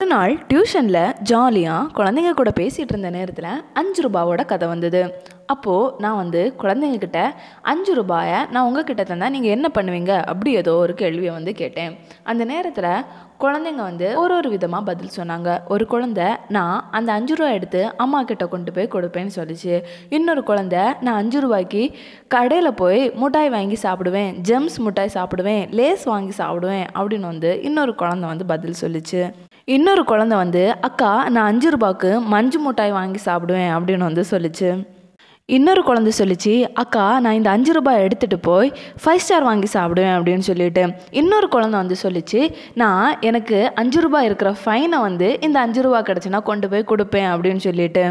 நாள் டியூஷனில் ஜாலியாக குழந்தைங்க கூட பேசிகிட்டு இருந்த நேரத்தில் அஞ்சு ரூபாவோட கதை வந்தது அப்போது நான் வந்து குழந்தைங்க கிட்ட அஞ்சு ரூபாயை நான் உங்ககிட்ட தந்தால் நீங்கள் என்ன பண்ணுவீங்க அப்படி ஏதோ ஒரு கேள்வியை வந்து கேட்டேன் அந்த நேரத்தில் குழந்தைங்க வந்து ஒரு ஒரு விதமாக பதில் சொன்னாங்க ஒரு குழந்தை நான் அந்த அஞ்சு ரூபா எடுத்து அம்மா கிட்ட கொண்டு போய் கொடுப்பேன்னு சொல்லிச்சு இன்னொரு குழந்தை நான் அஞ்சு ரூபாய்க்கு கடையில் போய் மிட்டாய் வாங்கி சாப்பிடுவேன் ஜெம்ஸ் மிட்டாய் சாப்பிடுவேன் லேஸ் வாங்கி சாப்பிடுவேன் அப்படின்னு வந்து இன்னொரு குழந்தை வந்து பதில் சொல்லிச்சு இன்னொரு குழந்தை வந்து அக்கா நான் அஞ்சு ரூபாய்க்கு மஞ்சு மிட்டாய் வாங்கி சாப்பிடுவேன் அப்படின்னு வந்து சொல்லிச்சு இன்னொரு குழந்தை சொல்லிச்சு அக்கா நான் இந்த அஞ்சு ரூபாய் எடுத்துகிட்டு போய் ஃபைவ் ஸ்டார் வாங்கி சாப்பிடுவேன் அப்படின்னு சொல்லிட்டு இன்னொரு குழந்தை வந்து சொல்லிச்சு நான் எனக்கு அஞ்சு ரூபாய் இருக்கிற ஃபைனை வந்து இந்த அஞ்சு ரூபா கிடச்சுன்னா கொண்டு போய் கொடுப்பேன் அப்படின்னு சொல்லிட்டு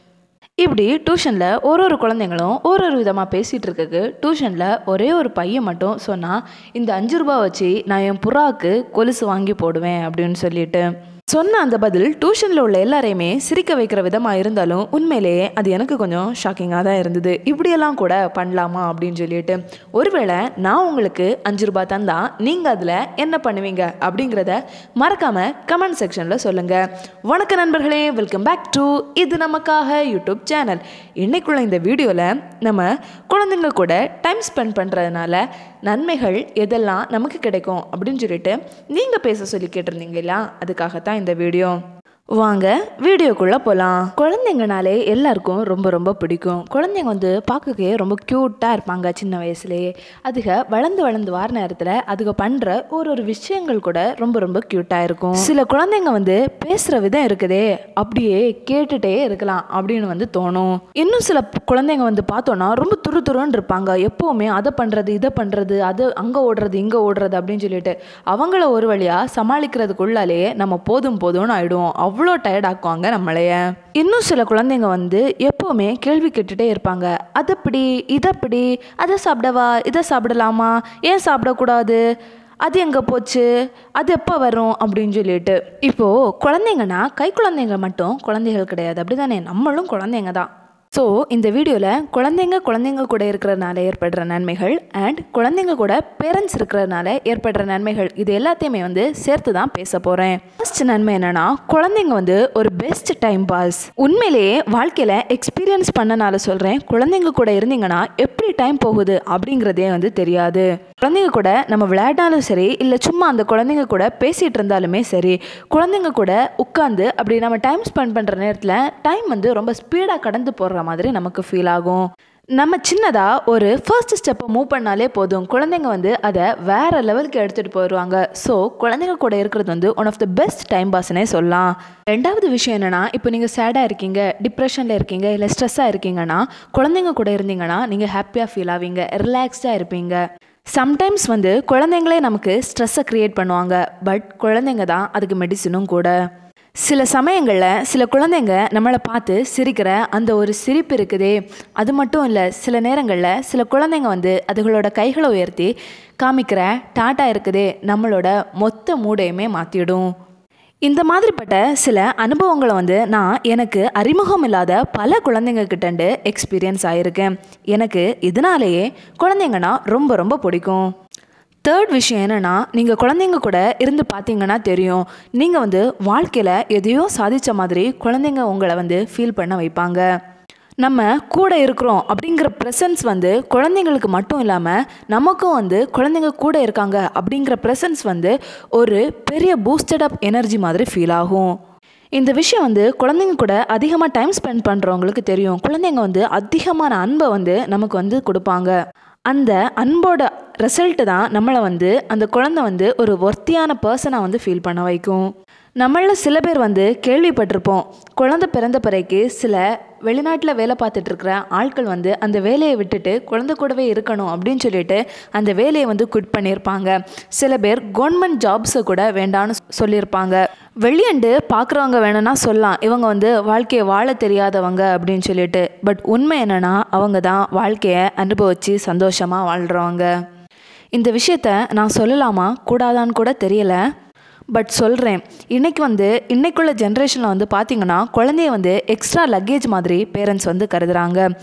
இப்படி டியூஷனில் ஒரு ஒரு குழந்தைங்களும் ஒரு ஒரு விதமாக பேசிகிட்டு இருக்கக்கு டியூஷனில் ஒரே ஒரு பையன் மட்டும் சொன்னால் இந்த அஞ்சு ரூபா வச்சு நான் என் புறாவுக்கு கொலுசு வாங்கி போடுவேன் அப்படின்னு சொல்லிட்டு சொன்ன அந்த பதில் டியூஷனில் உள்ள எல்லாரையுமே சிரிக்க வைக்கிற விதமாக இருந்தாலும் உண்மையிலேயே அது எனக்கு கொஞ்சம் ஷாக்கிங்காக தான் இருந்தது இப்படியெல்லாம் கூட பண்ணலாமா அப்படின்னு சொல்லிட்டு ஒருவேளை நான் உங்களுக்கு அஞ்சு ரூபாய் தந்தா நீங்கள் அதில் என்ன பண்ணுவீங்க அப்படிங்கிறத மறக்காமல் கமெண்ட் செக்ஷனில் சொல்லுங்கள் வணக்க நண்பர்களே வெல்கம் பேக் டு இது நமக்காக யூடியூப் சேனல் இன்னைக்குள்ள இந்த வீடியோவில் நம்ம குழந்தைங்க கூட டைம் ஸ்பெண்ட் பண்ணுறதுனால நன்மைகள் எதெல்லாம் நமக்கு கிடைக்கும் அப்படின்னு சொல்லிட்டு நீங்கள் பேச சொல்லி கேட்டிருந்தீங்களா அதுக்காகத்தான் இந்த வீடியோ வாங்க வீடியோக்குள்ளே போகலாம் குழந்தைங்கனாலே எல்லாருக்கும் ரொம்ப ரொம்ப பிடிக்கும் குழந்தைங்க வந்து பார்க்கவே ரொம்ப க்யூட்டாக இருப்பாங்க சின்ன வயசுலேயே அதுக வளர்ந்து வளர்ந்து வர நேரத்தில் அதுக பண்ணுற ஒரு ஒரு விஷயங்கள் கூட ரொம்ப ரொம்ப க்யூட்டாக இருக்கும் சில குழந்தைங்க வந்து பேசுகிற விதம் இருக்குதே அப்படியே கேட்டுட்டே இருக்கலாம் அப்படின்னு வந்து தோணும் இன்னும் சில குழந்தைங்க வந்து பார்த்தோன்னா ரொம்ப துரு துருன்னு இருப்பாங்க எப்போவுமே அதை பண்ணுறது இதை பண்ணுறது அது அங்கே ஓடுறது இங்கே ஓடுறது அப்படின்னு சொல்லிட்டு அவங்கள ஒரு வழியாக சமாளிக்கிறதுக்குள்ளாலே நம்ம போதும் போதும்னு ஆயிடுவோம் அவ்வளோ டயர்ட் ஆக்குவாங்க நம்மளைய இன்னும் சில குழந்தைங்க வந்து எப்போவுமே கேள்வி கேட்டுட்டே இருப்பாங்க அதப்படி இதப்படி அதை சாப்பிடவா இதை சாப்பிடலாமா ஏன் சாப்பிடக்கூடாது அது எங்கே போச்சு அது எப்போ வரும் அப்படின்னு சொல்லிட்டு இப்போது குழந்தைங்கன்னா கை குழந்தைங்க மட்டும் குழந்தைகள் கிடையாது அப்படி தானே நம்மளும் குழந்தைங்க தான் ஸோ இந்த வீடியோவில் குழந்தைங்க குழந்தைங்க கூட இருக்கிறதுனால ஏற்படுற நன்மைகள் அண்ட் குழந்தைங்க கூட பேரண்ட்ஸ் இருக்கிறதுனால ஏற்படுற நன்மைகள் இது எல்லாத்தையுமே வந்து சேர்த்து தான் பேச போகிறேன் ஃபர்ஸ்ட் நன்மை என்னன்னா குழந்தைங்க வந்து ஒரு பெஸ்ட் டைம் பாஸ் உண்மையிலேயே வாழ்க்கையில் எக்ஸ்பீரியன்ஸ் பண்ணனால சொல்கிறேன் குழந்தைங்க கூட இருந்தீங்கன்னா எப்படி டைம் போகுது அப்படிங்கிறதே வந்து தெரியாது குழந்தைங்க கூட நம்ம விளையாடினாலும் சரி இல்லை சும்மா அந்த குழந்தைங்க கூட பேசிகிட்டு இருந்தாலுமே சரி குழந்தைங்க கூட உட்காந்து அப்படி நம்ம டைம் ஸ்பெண்ட் பண்ணுற நேரத்தில் டைம் வந்து ரொம்ப ஸ்பீடாக கடந்து போடுற மாதிரி நமக்கு ஃபீல் ஆகும் நம்ம சின்னதாக ஒரு ஃபர்ஸ்ட் ஸ்டெப்பை மூவ் பண்ணாலே போதும் குழந்தைங்க வந்து அதை வேறு லெவலுக்கு எடுத்துகிட்டு போயிடுவாங்க ஸோ குழந்தைங்க கூட இருக்கிறது வந்து one of the best time பாஸ்னே சொல்லலாம் ரெண்டாவது விஷயம் என்னென்னா இப்போ நீங்கள் சேடாக இருக்கீங்க டிப்ரெஷனில் இருக்கீங்க இல்லை ஸ்ட்ரெஸ்ஸாக இருக்கீங்கன்னா குழந்தைங்க கூட இருந்தீங்கன்னா நீங்கள் ஹாப்பியாக ஃபீல் ஆவீங்க ரிலாக்ஸ்டாக இருப்பீங்க சம்டைம்ஸ் வந்து குழந்தைங்களே நமக்கு ஸ்ட்ரெஸ்ஸை க்ரியேட் பண்ணுவாங்க பட் குழந்தைங்க தான் அதுக்கு மெடிசனும் கூட சில சமயங்களில் சில குழந்தைங்க நம்மளை பார்த்து சிரிக்கிற அந்த ஒரு சிரிப்பு இருக்குதே அது மட்டும் இல்லை சில நேரங்களில் சில குழந்தைங்க வந்து அதுகளோட கைகளை உயர்த்தி காமிக்கிற டாட்டா இருக்குதே நம்மளோட மொத்த மூடையுமே மாற்றிடும் இந்த மாதிரிப்பட்ட சில அனுபவங்களை வந்து நான் எனக்கு அறிமுகம் இல்லாத பல குழந்தைங்க கிட்டண்டு எக்ஸ்பீரியன்ஸ் ஆகியிருக்கேன் எனக்கு இதனாலேயே குழந்தைங்கன்னா ரொம்ப ரொம்ப பிடிக்கும் தேர்ட் விஷயம் என்னென்னா நீங்கள் குழந்தைங்க கூட இருந்து பார்த்தீங்கன்னா தெரியும் நீங்கள் வந்து வாழ்க்கையில் எதையோ சாதித்த மாதிரி குழந்தைங்க உங்களை வந்து ஃபீல் பண்ண வைப்பாங்க நம்ம கூட இருக்கிறோம் அப்படிங்கிற ப்ரெசன்ஸ் வந்து குழந்தைங்களுக்கு மட்டும் இல்லாமல் நமக்கும் வந்து குழந்தைங்க கூட இருக்காங்க அப்படிங்கிற ப்ரெசன்ஸ் வந்து ஒரு பெரிய பூஸ்டட் அப் எனர்ஜி மாதிரி ஃபீல் ஆகும் இந்த விஷயம் வந்து குழந்தைங்க கூட அதிகமாக டைம் ஸ்பெண்ட் பண்ணுறவங்களுக்கு தெரியும் குழந்தைங்க வந்து அதிகமான அன்பை வந்து நமக்கு வந்து கொடுப்பாங்க அந்த அன்போட ரிசல்ட்டு தான் நம்மளை வந்து அந்த குழந்தை வந்து ஒரு ஒர்த்தியான பர்சனாக வந்து ஃபீல் பண்ண வைக்கும் நம்மளில் சில பேர் வந்து கேள்விப்பட்டிருப்போம் குழந்தை பிறந்த பிறகு சில வெளிநாட்டில் வேலை பார்த்துட்டு இருக்கிற ஆட்கள் வந்து அந்த வேலையை விட்டுட்டு குழந்தை கூடவே இருக்கணும் அப்படின்னு சொல்லிட்டு அந்த வேலையை வந்து குட் பண்ணியிருப்பாங்க சில பேர் கவர்மெண்ட் ஜாப்ஸை கூட வேண்டான்னு சொல்லியிருப்பாங்க வெளியண்டு பார்க்குறவங்க வேணும்னா சொல்லலாம் இவங்க வந்து வாழ்க்கையை வாழ தெரியாதவங்க அப்படின்னு சொல்லிட்டு பட் உண்மை என்னென்னா அவங்க தான் வாழ்க்கையை அனுபவித்து சந்தோஷமாக வாழ்கிறவங்க இந்த விஷயத்த நான் சொல்லலாமா கூடாதான்னு கூட தெரியலை பட் சொல்கிறேன் இன்றைக்கி வந்து இன்றைக்குள்ள ஜென்ரேஷனில் வந்து பார்த்திங்கன்னா குழந்தைய வந்து எக்ஸ்ட்ரா லக்கேஜ் மாதிரி பேரண்ட்ஸ் வந்து கருதுகிறாங்க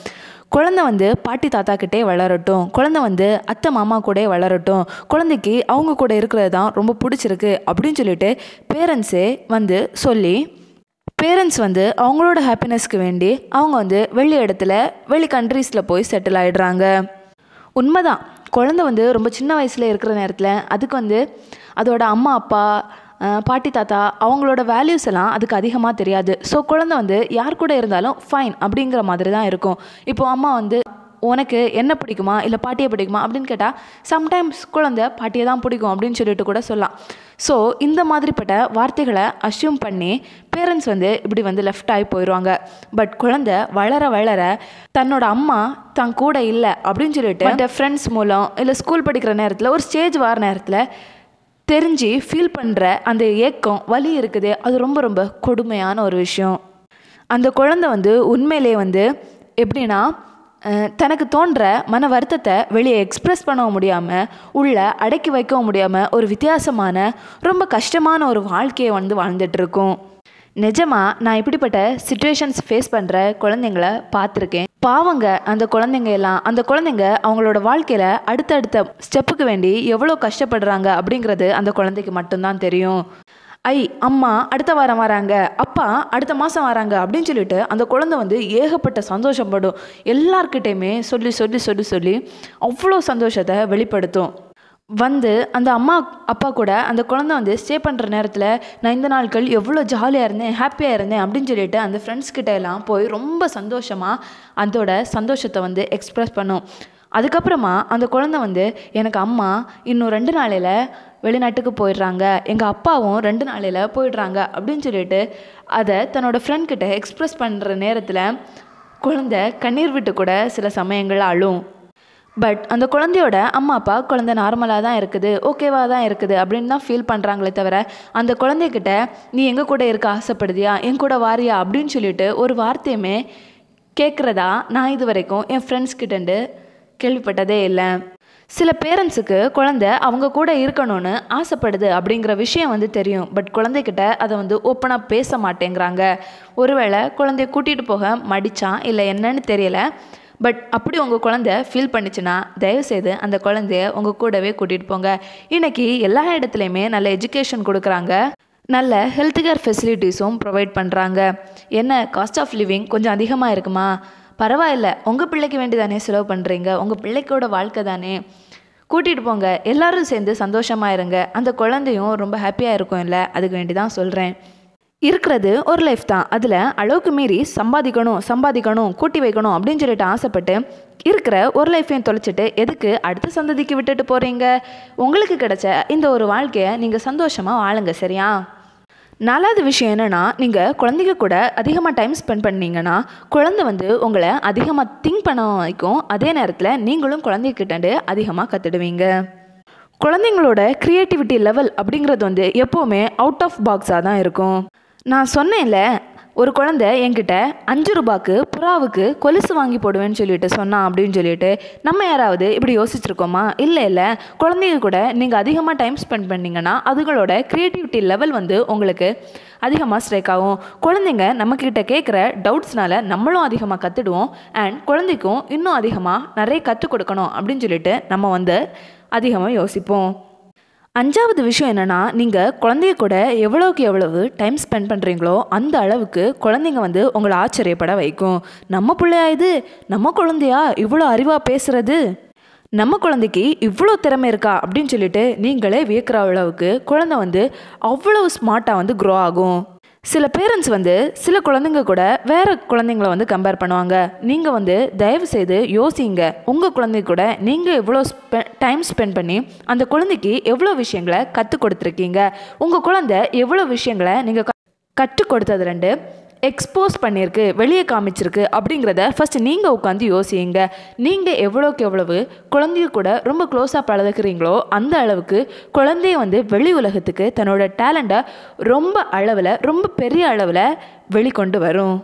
குழந்தை வந்து பாட்டி தாத்தா கிட்டே வளரட்டும் குழந்தை வந்து அத்தை மாமா கூட வளரட்டும் குழந்தைக்கு அவங்க கூட இருக்கிறது தான் ரொம்ப பிடிச்சிருக்கு அப்படின்னு சொல்லிட்டு பேரண்ட்ஸே வந்து சொல்லி பேரண்ட்ஸ் வந்து அவங்களோட ஹாப்பினஸ்க்கு வேண்டி அவங்க வந்து வெளி இடத்துல வெளி கண்ட்ரீஸில் போய் செட்டில் ஆகிடுறாங்க உண்மைதான் குழந்தை வந்து ரொம்ப சின்ன வயசில் இருக்கிற நேரத்தில் அதுக்கு வந்து அதோட அம்மா அப்பா அஹ், பாட்டி தாத்தா அவங்களோட வேல்யூஸ் எல்லாம் அதுக்கு அதிகமாக தெரியாது ஸோ குழந்தை வந்து யார் கூட இருந்தாலும் ஃபைன் அப்படிங்கிற மாதிரி தான் இருக்கும் இப்போ அம்மா வந்து உனக்கு என்ன பிடிக்குமா இல்லை பாட்டியை பிடிக்குமா அப்படின்னு கேட்டால் சம்டைம்ஸ் குழந்தை பாட்டியை தான் பிடிக்கும் அப்படின்னு சொல்லிட்டு கூட சொல்லலாம் ஸோ இந்த மாதிரிப்பட்ட வார்த்தைகளை அஷ்யூம் பண்ணி பேரண்ட்ஸ் வந்து இப்படி வந்து லெஃப்ட் ஆகி போயிடுவாங்க பட் குழந்தை வளர வளர தன்னோட அம்மா தன் கூட இல்லை அப்படின்னு சொல்லிட்டு மற்ற ஃப்ரெண்ட்ஸ் மூலம் இல்லை ஸ்கூல் படிக்கிற நேரத்தில் ஒரு ஸ்டேஜ் வர நேரத்தில் தெரிஞ்சு ஃபீல் பண்ணுற அந்த ஏக்கம் வலி இருக்குதே அது ரொம்ப ரொம்ப கொடுமையான ஒரு விஷயம் அந்த குழந்தை வந்து உண்மையிலே வந்து எப்படின்னா அஹ், தனக்கு தோன்ற மன வருத்தத்தை வெளியே எக்ஸ்ப்ரெஸ் பண்ணவும் முடியாமல் உள்ள அடக்கி வைக்கவும் முடியாமல் ஒரு வித்தியாசமான ரொம்ப கஷ்டமான ஒரு வாழ்க்கையை வந்து வாழ்ந்துட்டு இருக்கும் நிஜமா நான் இப்படிப்பட்ட சுச்சுவேஷன்ஸ் ஃபேஸ் பண்ணுற குழந்தைங்கள பார்த்துருக்கேன் பாவங்க அந்த குழந்தைங்க எல்லாம் அந்த குழந்தைங்க அவங்களோட வாழ்க்கையில் அடுத்தடுத்த ஸ்டெப்புக்கு வேண்டி எவ்வளோ கஷ்டப்படுறாங்க அப்படிங்கிறது அந்த குழந்தைக்கு மட்டும்தான் தெரியும் ஐ அம்மா அடுத்த வாரம் வராங்க அப்பா அடுத்த மாதம் வராங்க அப்படின்னு சொல்லிட்டு அந்த குழந்தை வந்து ஏகப்பட்ட சந்தோஷப்படும் எல்லார்கிட்டேயுமே சொல்லி சொல்லி சொல்லி சொல்லி அவ்வளோ சந்தோஷத்தை வெளிப்படுத்தும் வந்து அந்த அம்மா அப்பா கூட அந்த குழந்தை வந்து ஸ்டே பண்ணுற நேரத்தில் நான் இந்த நாட்கள் எவ்வளோ ஜாலியாக இருந்தேன் ஹாப்பியாக இருந்தேன் அப்படின்னு சொல்லிட்டு அந்த ஃப்ரெண்ட்ஸ் கிட்ட எல்லாம் போய் ரொம்ப சந்தோஷமாக அதோட சந்தோஷத்தை வந்து எக்ஸ்ப்ரெஸ் பண்ணும் அதுக்கப்புறமா அந்த குழந்தை வந்து எனக்கு அம்மா இன்னும் ரெண்டு நாளையில் வெளிநாட்டுக்கு போயிடுறாங்க எங்கள் அப்பாவும் ரெண்டு நாளையில் போயிடுறாங்க அப்படின்னு சொல்லிட்டு அதை தன்னோட ஃப்ரெண்ட் கிட்ட எக்ஸ்ப்ரெஸ் பண்ணுற நேரத்தில் குழந்தை கண்ணீர் விட்டு கூட சில சமயங்கள் அழும் பட் அந்த குழந்தையோட அம்மா அப்பா குழந்தை நார்மலாக தான் இருக்குது ஓகேவாக தான் இருக்குது அப்படின்னு தான் ஃபீல் பண்ணுறாங்களே தவிர அந்த குழந்தைகிட்ட நீ எங்கள் கூட இருக்க ஆசைப்படுதியா என் கூட வாரியா அப்படின்னு சொல்லிட்டு ஒரு வார்த்தையுமே கேட்குறதா நான் இது வரைக்கும் என் ஃப்ரெண்ட்ஸ் கிட்டேருந்து கேள்விப்பட்டதே இல்லை சில பேரண்ட்ஸுக்கு குழந்தை அவங்க கூட இருக்கணும்னு ஆசைப்படுது அப்படிங்கிற விஷயம் வந்து தெரியும் பட் குழந்தைகிட்ட அதை வந்து ஓப்பனாக பேச மாட்டேங்கிறாங்க ஒருவேளை குழந்தைய கூட்டிகிட்டு போக மடிச்சான் இல்லை என்னன்னு தெரியல பட் அப்படி உங்கள் குழந்தை ஃபீல் பண்ணிச்சுன்னா தயவுசெய்து அந்த குழந்தைய உங்கள் கூடவே கூட்டிகிட்டு போங்க இன்னைக்கு எல்லா இடத்துலையுமே நல்ல எஜுகேஷன் கொடுக்குறாங்க நல்ல ஹெல்த் கேர் ஃபெசிலிட்டிஸும் ப்ரொவைட் பண்ணுறாங்க என்ன காஸ்ட் ஆஃப் லிவிங் கொஞ்சம் அதிகமாக இருக்குமா பரவாயில்ல உங்கள் பிள்ளைக்கு வேண்டி தானே செலவு பண்ணுறீங்க உங்கள் பிள்ளைக்கோட வாழ்க்கை தானே கூட்டிகிட்டு போங்க எல்லாரும் சேர்ந்து சந்தோஷமாக இருங்க அந்த குழந்தையும் ரொம்ப ஹாப்பியாக இருக்கும் இல்லை அதுக்கு வேண்டி தான் சொல்கிறேன் இருக்கிறது ஒரு லைஃப் தான் அதில் அளவுக்கு மீறி சம்பாதிக்கணும் சம்பாதிக்கணும் கூட்டி வைக்கணும் அப்படின்னு சொல்லிட்டு ஆசைப்பட்டு இருக்கிற ஒரு லைஃப்பையும் தொலைச்சிட்டு எதுக்கு அடுத்த சந்ததிக்கு விட்டுட்டு போகிறீங்க உங்களுக்கு கிடைச்ச இந்த ஒரு வாழ்க்கையை நீங்கள் சந்தோஷமாக வாழுங்க சரியா நாலாவது விஷயம் என்னென்னா நீங்கள் குழந்தைங்க கூட அதிகமாக டைம் ஸ்பெண்ட் பண்ணீங்கன்னா குழந்தை வந்து உங்களை அதிகமாக திங்க் பண்ண வைக்கும் அதே நேரத்தில் நீங்களும் குழந்தைகிட்ட அதிகமாக கற்றுடுவீங்க குழந்தைங்களோட க்ரியேட்டிவிட்டி லெவல் அப்படிங்கிறது வந்து எப்போவுமே அவுட் ஆஃப் பாக்ஸாக தான் இருக்கும் நான் சொன்னேன்ல ஒரு குழந்தை என்கிட்ட அஞ்சு ரூபாய்க்கு புறாவுக்கு கொலுசு வாங்கி போடுவேன்னு சொல்லிட்டு சொன்னான் அப்படின்னு சொல்லிட்டு நம்ம யாராவது இப்படி யோசிச்சிருக்கோமா இல்லை இல்லை குழந்தைங்க கூட நீங்கள் அதிகமாக டைம் ஸ்பெண்ட் பண்ணீங்கன்னா அதுகளோட க்ரியேட்டிவிட்டி லெவல் வந்து உங்களுக்கு அதிகமாக ஸ்ட்ரைக் ஆகும் குழந்தைங்க நம்மக்கிட்ட கேட்குற டவுட்ஸ்னால நம்மளும் அதிகமாக கற்றுடுவோம் அண்ட் குழந்தைக்கும் இன்னும் அதிகமாக நிறைய கற்றுக் கொடுக்கணும் அப்படின்னு சொல்லிட்டு நம்ம வந்து அதிகமாக யோசிப்போம் அஞ்சாவது விஷயம் என்னென்னா நீங்கள் குழந்தைய கூட எவ்வளோக்கு எவ்வளவு டைம் ஸ்பெண்ட் பண்ணுறீங்களோ அந்த அளவுக்கு குழந்தைங்க வந்து உங்களை ஆச்சரியப்பட வைக்கும் நம்ம பிள்ளையா இது நம்ம குழந்தையா இவ்வளோ அறிவாக பேசுறது நம்ம குழந்தைக்கு இவ்வளோ திறமை இருக்கா அப்படின்னு சொல்லிட்டு நீங்களே வியக்கிற அளவுக்கு குழந்தை வந்து அவ்வளோ ஸ்மார்ட்டாக வந்து க்ரோ ஆகும் சில பேரண்ட்ஸ் வந்து சில குழந்தைங்க கூட வேற குழந்தைங்கள வந்து கம்பேர் பண்ணுவாங்க நீங்கள் வந்து தயவு செய்து யோசிங்க உங்கள் குழந்தை கூட நீங்கள் எவ்வளோ ஸ்பெ டைம் ஸ்பெண்ட் பண்ணி அந்த குழந்தைக்கு எவ்வளோ விஷயங்களை கற்றுக் கொடுத்துருக்கீங்க உங்கள் குழந்தை எவ்வளோ விஷயங்களை நீங்கள் கற்றுக் கொடுத்தது ரெண்டு எக்ஸ்போஸ் பண்ணியிருக்கு வெளியே காமிச்சிருக்கு அப்படிங்கிறத ஃபஸ்ட்டு நீங்கள் உட்காந்து யோசியுங்க நீங்கள் எவ்வளோக்கு எவ்வளவு குழந்தைய கூட ரொம்ப க்ளோஸாக பழகுறீங்களோ அந்த அளவுக்கு குழந்தைய வந்து வெளி உலகத்துக்கு தன்னோட டேலண்ட்டை ரொம்ப அளவில் ரொம்ப பெரிய அளவில் வெளிக்கொண்டு வரும்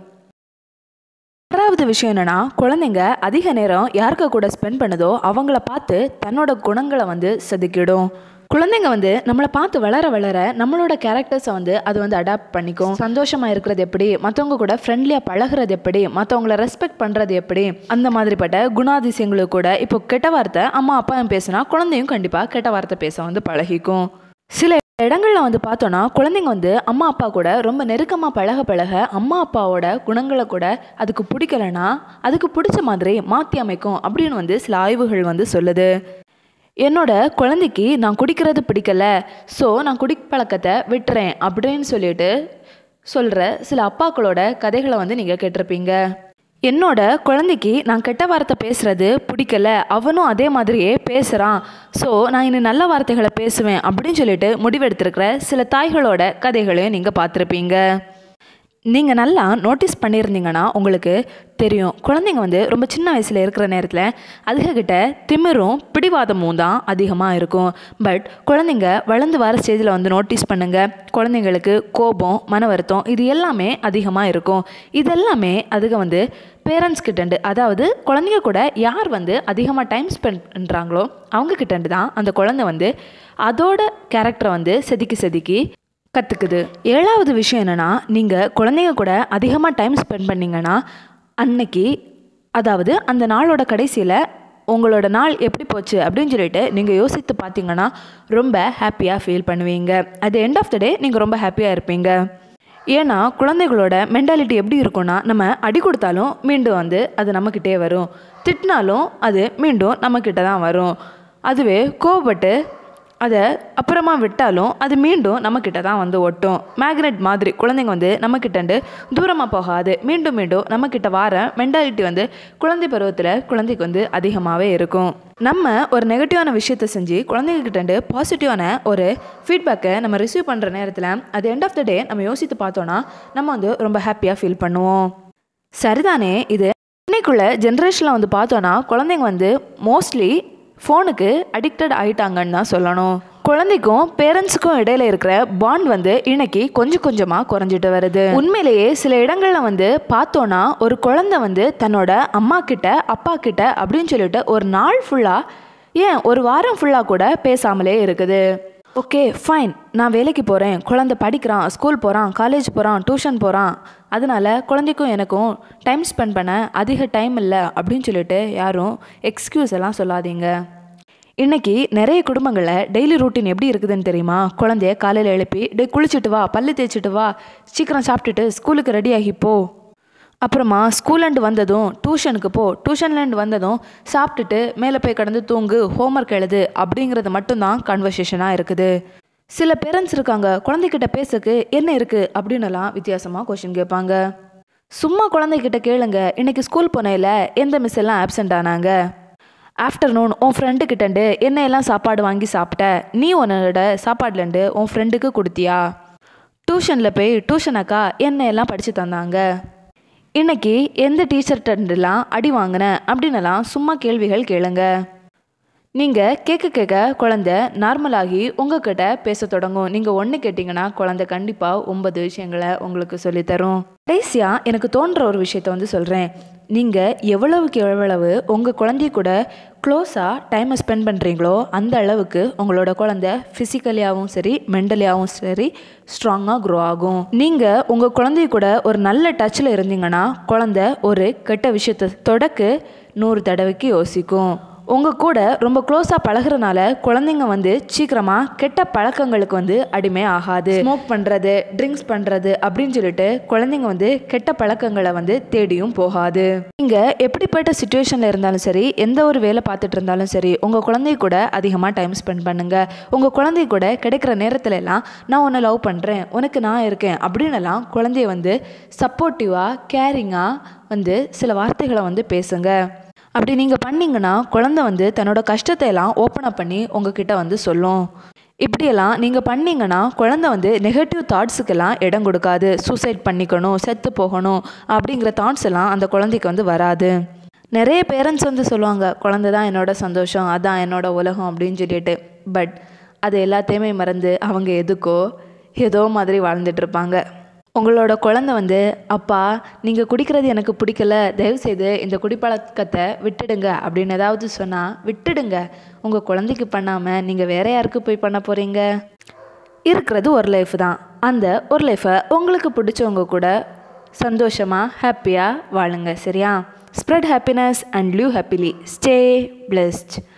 ஆறாவது விஷயம் என்னென்னா குழந்தைங்க அதிக நேரம் யாருக்கு கூட ஸ்பெண்ட் பண்ணுதோ அவங்கள பார்த்து தன்னோட குணங்களை வந்து செதுக்கிடும் குழந்தைங்க வந்து நம்மளை பார்த்து வளர வளர நம்மளோட கேரக்டர்ஸை வந்து அது வந்து அடாப்ட் பண்ணிக்கும் சந்தோஷமாக இருக்கிறது எப்படி மற்றவங்க கூட ஃப்ரெண்ட்லியாக பழகுறது எப்படி மற்றவங்கள ரெஸ்பெக்ட் பண்ணுறது எப்படி அந்த மாதிரிப்பட்ட குணாதிசயங்களுக்கு கூட இப்போ கெட்ட வார்த்தை அம்மா அப்பா பேசினா குழந்தையும் கண்டிப்பாக கெட்ட வார்த்தை பேச வந்து பழகிக்கும் சில இடங்களில் வந்து பார்த்தோன்னா குழந்தைங்க வந்து அம்மா அப்பா கூட ரொம்ப நெருக்கமாக பழக பழக அம்மா அப்பாவோட குணங்களை கூட அதுக்கு பிடிக்கலனா அதுக்கு பிடிச்ச மாதிரி மாற்றி அமைக்கும் அப்படின்னு வந்து சில ஆய்வுகள் வந்து சொல்லுது என்னோட குழந்தைக்கு நான் குடிக்கிறது பிடிக்கல ஸோ நான் குடிப்பழக்கத்தை விட்டுறேன் அப்படின்னு சொல்லிட்டு சொல்கிற சில அப்பாக்களோட கதைகளை வந்து நீங்கள் கேட்டிருப்பீங்க என்னோட குழந்தைக்கு நான் கெட்ட வார்த்தை பேசுறது பிடிக்கல அவனும் அதே மாதிரியே பேசுகிறான் ஸோ நான் இனி நல்ல வார்த்தைகளை பேசுவேன் அப்படின்னு சொல்லிட்டு முடிவெடுத்திருக்கிற சில தாய்களோட கதைகளையும் நீங்கள் பார்த்துருப்பீங்க நீங்கள் நல்லா நோட்டீஸ் பண்ணியிருந்தீங்கன்னா உங்களுக்கு தெரியும் குழந்தைங்க வந்து ரொம்ப சின்ன வயசில் இருக்கிற நேரத்தில் அதுகக்கிட்ட திமிரும் பிடிவாதமும் தான் அதிகமாக இருக்கும் பட் குழந்தைங்க வளர்ந்து வர ஸ்டேஜில் வந்து நோட்டீஸ் பண்ணுங்கள் குழந்தைங்களுக்கு கோபம் மன வருத்தம் இது எல்லாமே அதிகமாக இருக்கும் இதெல்லாமே அதுக வந்து பேரண்ட்ஸ் கிட்டேண்டு அதாவது குழந்தைங்க கூட யார் வந்து அதிகமாக டைம் ஸ்பெண்ட் பண்ணுறாங்களோ அவங்க கிட்டேண்டு தான் அந்த குழந்தை வந்து அதோட கேரக்டரை வந்து செதுக்கி செதுக்கி கற்றுக்குது ஏழாவது விஷயம் என்னென்னா நீங்கள் குழந்தைங்க கூட அதிகமாக டைம் ஸ்பெண்ட் பண்ணிங்கன்னா அன்னைக்கு அதாவது அந்த நாளோட கடைசியில் உங்களோட நாள் எப்படி போச்சு அப்படின்னு சொல்லிட்டு நீங்கள் யோசித்து பார்த்தீங்கன்னா ரொம்ப ஹாப்பியாக ஃபீல் பண்ணுவீங்க at the end of the day நீங்கள் ரொம்ப ஹாப்பியாக இருப்பீங்க ஏன்னா குழந்தைகளோட மென்டாலிட்டி எப்படி இருக்கும்னா நம்ம அடி கொடுத்தாலும் மீண்டும் வந்து அது நம்மக்கிட்டே வரும் திட்டினாலும் அது மீண்டும் நம்மக்கிட்ட தான் வரும் அதுவே கோவப்பட்டு அதை அப்புறமா விட்டாலும் அது மீண்டும் நம்மக்கிட்ட தான் வந்து ஒட்டும் மேக்னெட் மாதிரி குழந்தைங்க வந்து நம்மக்கிட்டண்டு தூரமாக போகாது மீண்டும் மீண்டும் நம்மக்கிட்ட வர மென்டாலிட்டி வந்து குழந்தை பருவத்தில் குழந்தைக்கு வந்து அதிகமாகவே இருக்கும் நம்ம ஒரு நெகட்டிவான விஷயத்தை செஞ்சு குழந்தைங்க கிட்டேருந்து பாசிட்டிவான ஒரு ஃபீட்பேக்கை நம்ம ரிசீவ் பண்ணுற நேரத்தில் அது எண்ட் ஆஃப் த டே நம்ம யோசித்து பார்த்தோன்னா நம்ம வந்து ரொம்ப ஹாப்பியாக ஃபீல் பண்ணுவோம் சரிதானே இது இன்னைக்குள்ள ஜென்ரேஷனில் வந்து பார்த்தோன்னா குழந்தைங்க வந்து மோஸ்ட்லி ஃபோனுக்கு அடிக்டட் ஆயிட்டாங்கன்னு தான் சொல்லணும் குழந்தைக்கும் பேரண்ட்ஸுக்கும் இடையில இருக்கிற பாண்ட் வந்து இன்னைக்கு கொஞ்சம் கொஞ்சமாக குறைஞ்சிட்டு வருது உண்மையிலேயே சில இடங்கள்ல வந்து பார்த்தோன்னா ஒரு குழந்தை வந்து தன்னோட அம்மா கிட்ட அப்பா கிட்ட அப்படின்னு சொல்லிட்டு ஒரு நாள் ஃபுல்லாக ஏன் ஒரு வாரம் ஃபுல்லாக கூட பேசாமலே இருக்குது ஓகே ஃபைன் நான் வேலைக்கு போகிறேன் குழந்தை படிக்கிறான் ஸ்கூல் போகிறான் காலேஜ் போகிறான் டியூஷன் போகிறான் அதனால குழந்தைக்கும் எனக்கும் டைம் ஸ்பெண்ட் பண்ண அதிக டைம் இல்லை அப்படின்னு சொல்லிட்டு யாரும் எக்ஸ்கியூஸ் எல்லாம் சொல்லாதீங்க இன்னைக்கு நிறைய குடும்பங்களில் டெய்லி ரூட்டீன் எப்படி இருக்குதுன்னு தெரியுமா குழந்தைய காலையில் எழுப்பி டே குளிச்சுட்டு வா பல்லு தேய்ச்சிட்டு வா சீக்கிரம் சாப்பிட்டுட்டு ஸ்கூலுக்கு ரெடி ஆகி போ அப்புறமா ஸ்கூல்லேருந்து வந்ததும் டியூஷனுக்கு போ டியூஷன்லேருந்து வந்ததும் சாப்பிட்டுட்டு மேலே போய் கடந்து தூங்கு ஹோம்ஒர்க் எழுது அப்படிங்கிறது மட்டும்தான் கன்வர்சேஷனாக இருக்குது சில பேரண்ட்ஸ் இருக்காங்க குழந்தைகிட்ட பேசுக்கு என்ன இருக்குது அப்படின்னுலாம் வித்தியாசமாக கொஷின் கேட்பாங்க சும்மா குழந்தைகிட்ட கேளுங்க இன்னைக்கு ஸ்கூல் போனையில் எந்த மிஸ் எல்லாம் ஆப்சென்ட் ஆனாங்க ஆஃப்டர்நூன் உன் ஃப்ரெண்டு கிட்டேண்டு என்ன எல்லாம் சாப்பாடு வாங்கி சாப்பிட்ட நீ உன்னோட சாப்பாடுலேருந்து உன் ஃப்ரெண்டுக்கு கொடுத்தியா டியூஷனில் போய் டியூஷன் அக்கா என்ன எல்லாம் படித்து தந்தாங்க இன்னைக்கு எந்த டீச்சர்கிட்டலாம் அடி வாங்கின அப்படின்னலாம் சும்மா கேள்விகள் கேளுங்க நீங்கள் கேட்க கேட்க குழந்தை நார்மலாகி உங்ககிட்ட பேச தொடங்கும் நீங்கள் ஒன்று கேட்டிங்கன்னா குழந்தை கண்டிப்பாக ஒன்பது விஷயங்களை உங்களுக்கு சொல்லித்தரும் கடைசியாக எனக்கு தோன்ற ஒரு விஷயத்த வந்து சொல்கிறேன் நீங்கள் எவ்வளவுக்கு எவ்வளவு உங்கள் குழந்தைய கூட க்ளோஸாக டைமை ஸ்பெண்ட் பண்ணுறீங்களோ அந்த அளவுக்கு உங்களோட குழந்தை ஃபிசிக்கலியாகவும் சரி மென்டலியாகவும் சரி ஸ்ட்ராங்காக க்ரோ ஆகும் நீங்கள் உங்கள் குழந்தைய கூட ஒரு நல்ல டச்சில் இருந்தீங்கன்னா குழந்தை ஒரு கெட்ட விஷயத்தை தொடக்கு நூறு தடவைக்கு யோசிக்கும் உங்கள் கூட ரொம்ப க்ளோஸாக பழகுறனால குழந்தைங்க வந்து சீக்கிரமாக கெட்ட பழக்கங்களுக்கு வந்து அடிமை ஆகாது ஸ்மோக் பண்ணுறது ட்ரிங்க்ஸ் பண்ணுறது அப்படின்னு சொல்லிட்டு குழந்தைங்க வந்து கெட்ட பழக்கங்களை வந்து தேடியும் போகாது நீங்கள் எப்படிப்பட்ட சுச்சுவேஷனில் இருந்தாலும் சரி எந்த ஒரு வேலை பார்த்துட்டு இருந்தாலும் சரி உங்கள் குழந்தை கூட அதிகமாக டைம் ஸ்பெண்ட் பண்ணுங்கள் உங்கள் குழந்தை கூட கிடைக்கிற நேரத்துல எல்லாம் நான் உன்னை லவ் பண்ணுறேன் உனக்கு நான் இருக்கேன் அப்படின்னலாம் குழந்தைய வந்து சப்போர்ட்டிவாக கேரிங்காக வந்து சில வார்த்தைகளை வந்து பேசுங்க அப்படி நீங்கள் பண்ணீங்கன்னா குழந்தை வந்து தன்னோட கஷ்டத்தை எல்லாம் ஓப்பன் அப் பண்ணி உங்ககிட்ட வந்து சொல்லும் இப்படியெல்லாம் நீங்கள் பண்ணீங்கன்னா குழந்தை வந்து நெகட்டிவ் தாட்ஸுக்கெல்லாம் இடம் கொடுக்காது சூசைட் பண்ணிக்கணும் செத்து போகணும் அப்படிங்கிற தாட்ஸ் எல்லாம் அந்த குழந்தைக்கு வந்து வராது நிறைய பேரண்ட்ஸ் வந்து சொல்லுவாங்க குழந்தை தான் என்னோட சந்தோஷம் அதான் என்னோட உலகம் அப்படின்னு சொல்லிட்டு பட் அது எல்லாத்தையுமே மறந்து அவங்க எதுக்கோ ஏதோ மாதிரி வாழ்ந்துட்டு இருப்பாங்க உங்களோட குழந்தை வந்து அப்பா நீங்கள் குடிக்கிறது எனக்கு பிடிக்கல தயவுசெய்து இந்த குடிப்பழக்கத்தை விட்டுடுங்க அப்படின்னு ஏதாவது சொன்னால் விட்டுடுங்க உங்கள் குழந்தைக்கு பண்ணாமல் நீங்கள் வேற யாருக்கு போய் பண்ண போகிறீங்க இருக்கிறது ஒரு லைஃப் தான் அந்த ஒரு லைஃப்பை உங்களுக்கு பிடிச்சவங்க கூட சந்தோஷமாக ஹாப்பியாக வாழுங்க சரியா spread happiness and live happily stay blessed